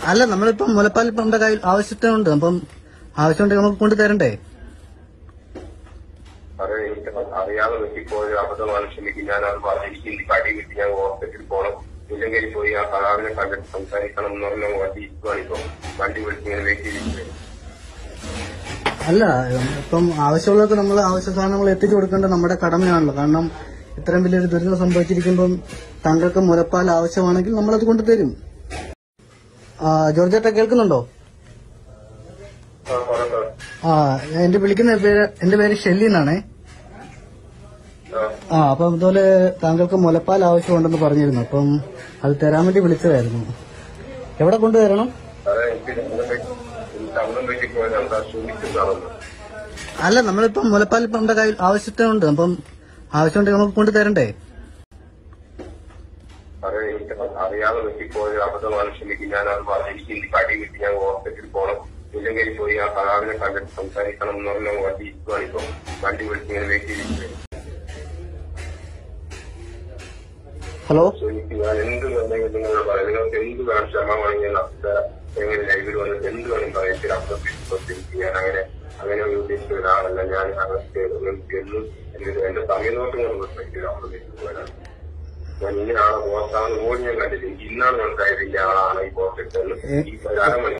അല്ല നമ്മളിപ്പം മുലപ്പാൽ ഇപ്പം നമ്മുടെ കയ്യിൽ ആവശ്യത്തിനുണ്ട് അപ്പം ആവശ്യമുണ്ടെങ്കിൽ നമുക്ക് കൊണ്ട് തരണ്ടേ അത് എനിക്ക് അറിയാതെ പറ്റിപ്പോയ അബദ്ധമാണ് ക്ഷമിക്കും ഞാൻ അത് പറഞ്ഞു എനിക്ക് ഇന്ന് കടി കിട്ടി ഞാൻ ഹോസ്പിറ്റലിൽ പോകണം ഇല്ലെങ്കിൽ പോയി ആ സഹാവിനെ കണ്ടിട്ട് സംസാരിക്കണം എന്ന് പറഞ്ഞ വണ്ടി ഇരിക്കുവാണിപ്പോ വണ്ടി വിളിച്ച് ഇങ്ങനെ വെയിറ്റ് ചെയ്തിരിക്കുന്നത് അല്ല ഇപ്പം ആവശ്യമുള്ളവർക്ക് നമ്മൾ ആവശ്യ സാധനങ്ങൾ എത്തിച്ചു കൊടുക്കേണ്ടത് നമ്മുടെ കടമയാണല്ലോ കാരണം ഇത്രയും വലിയൊരു ദുരിതം സംഭവിച്ചിരിക്കുമ്പം താങ്കൾക്ക് മുലപ്പാൽ ആവശ്യമാണെങ്കിൽ നമ്മളത് കൊണ്ട് തരും ആ, ജോർജേട്ട കേൾക്കുന്നുണ്ടോ ആ, പറഞ്ഞോ. ആ എന്റെ വിളിക്കുന്ന പേര് എന്റെ പേര് ഷെല്ലി എന്നാണേ ആ, ആ അപ്പം ഇതുപോലെ താങ്കൾക്ക് മുലപ്പാൽ ആവശ്യമുണ്ടെന്ന് പറഞ്ഞിരുന്നു അപ്പം അത് തരാൻ വേണ്ടി വിളിച്ചതായിരുന്നു എവിടെ കൊണ്ടുതരണം സാറേ എനിക്ക് രണ്ടും പറ്റി എനിക്ക് അന്നും പറ്റിപ്പോയത് എന്താ ക്ഷമിക്കുന്നതാണെന്ന് അല്ല നമ്മളിപ്പം മുലപ്പാൽ ഇപ്പം നമ്മുടെ കയ്യിൽ ആവശ്യത്തിനുണ്ട് അപ്പം ആവശ്യമുണ്ടെങ്കിൽ നമുക്ക് കൊണ്ട് തരണ്ടേ അത് എനിക്ക് അറിയാതെ പറ്റിപ്പോയ അബദ്ധമാണ് ക്ഷമിക്കും ഞാൻ അത് പറഞ്ഞു എനിക്ക് ഇന്ന് കടി കിട്ടി ഞാൻ ഹോസ്പിറ്റലിൽ പോകണം ഇല്ലെങ്കിൽ പോയി ആ സഹാവിനെ കണ്ടിട്ട് സംസാരിക്കണം എന്ന് പറഞ്ഞ വണ്ടി ഇരിക്കുവാണിപ്പോ വണ്ടി വിളിച്ച് ഇങ്ങനെ വെയിറ്റ് ചെയ്തിരിക്കുന്നത് ഹലോ സോ എനിക്ക് ഞാൻ എന്ത് വേണമെങ്കിലും നിങ്ങളോട് പറയാം നിങ്ങൾക്ക് എന്ത് വേണം ക്ഷമ വേണമെങ്കിൽ അപ്സര എങ്ങനെ ലൈവിൽ വന്നിട്ട് എന്ത് വേണം പറയാം അപ്സര ഞാൻ അങ്ങനെ അങ്ങനെ ഒരു ഉദ്ദേശിച്ച ഒരാളല്ല ഞാൻ അകത്ത് നിങ്ങൾക്ക് എന്നും എനിക്ക് എന്റെ സമയം നോട്ട് കൊണ്ട് റെസ്പെക്ട് അപ്രതീക്ഷിച്ചവരാണ് ഞാൻ ഇന്ന ആളെ പോസ്റ്റാണ് ഓടി ഞാൻ കണ്ടില്ല എനിക്ക് ഇന്നാണ് മനസ്സിലായത് ഇന്ന ആളാണ് ഈ പോസ്റ്റ് ഈ ഒരു അരമണി